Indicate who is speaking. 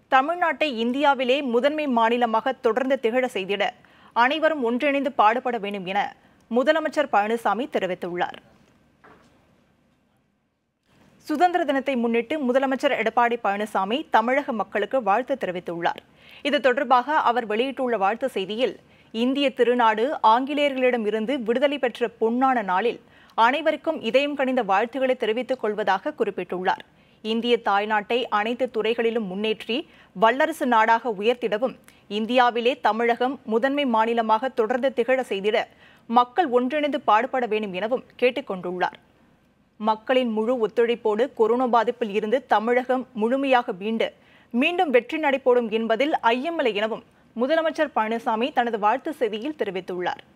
Speaker 1: தமிழ்நாட்டை இந்தியாவிலே முதன்மை மாநிலமாக தொடர்ந்து திகழ செய்திட அனைவரும் ஒன்றிணைந்து பாடுபட வேண்டும் என முதலமைச்சர் பழனிசாமி தெரிவித்துள்ளார் சுதந்திர தினத்தை முன்னிட்டு முதலமைச்சர் எடப்பாடி பழனிசாமி தமிழக மக்களுக்கு வாழ்த்து தெரிவித்துள்ளார் இது தொடர்பாக அவர் வெளியிட்டுள்ள வாழ்த்து செய்தியில் இந்திய திருநாடு ஆங்கிலேயர்களிடம் இருந்து விடுதலை பெற்ற பொன்னான நாளில் அனைவருக்கும் இதயம் கனிந்த வாழ்த்துக்களை தெரிவித்துக் கொள்வதாக குறிப்பிட்டுள்ளார் இந்திய தாய்நாட்டை அனைத்து துறைகளிலும் முன்னேற்றி வல்லரசு நாடாக உயர்த்திடவும் இந்தியாவிலே தமிழகம் முதன்மை மாநிலமாக தொடர்ந்து திகழ செய்திட மக்கள் ஒன்றிணைந்து பாடுபட வேண்டும் எனவும் கேட்டுக் கொண்டுள்ளார் மக்களின் முழு ஒத்துழைப்போடு கொரோனா பாதிப்பில் இருந்து தமிழகம் முழுமையாக மீண்டு மீண்டும் வெற்றி நடைபோடும் என்பதில் ஐயமில்லை எனவும் முதலமைச்சர் பழனிசாமி தனது வாழ்த்து செய்தியில் தெரிவித்துள்ளார்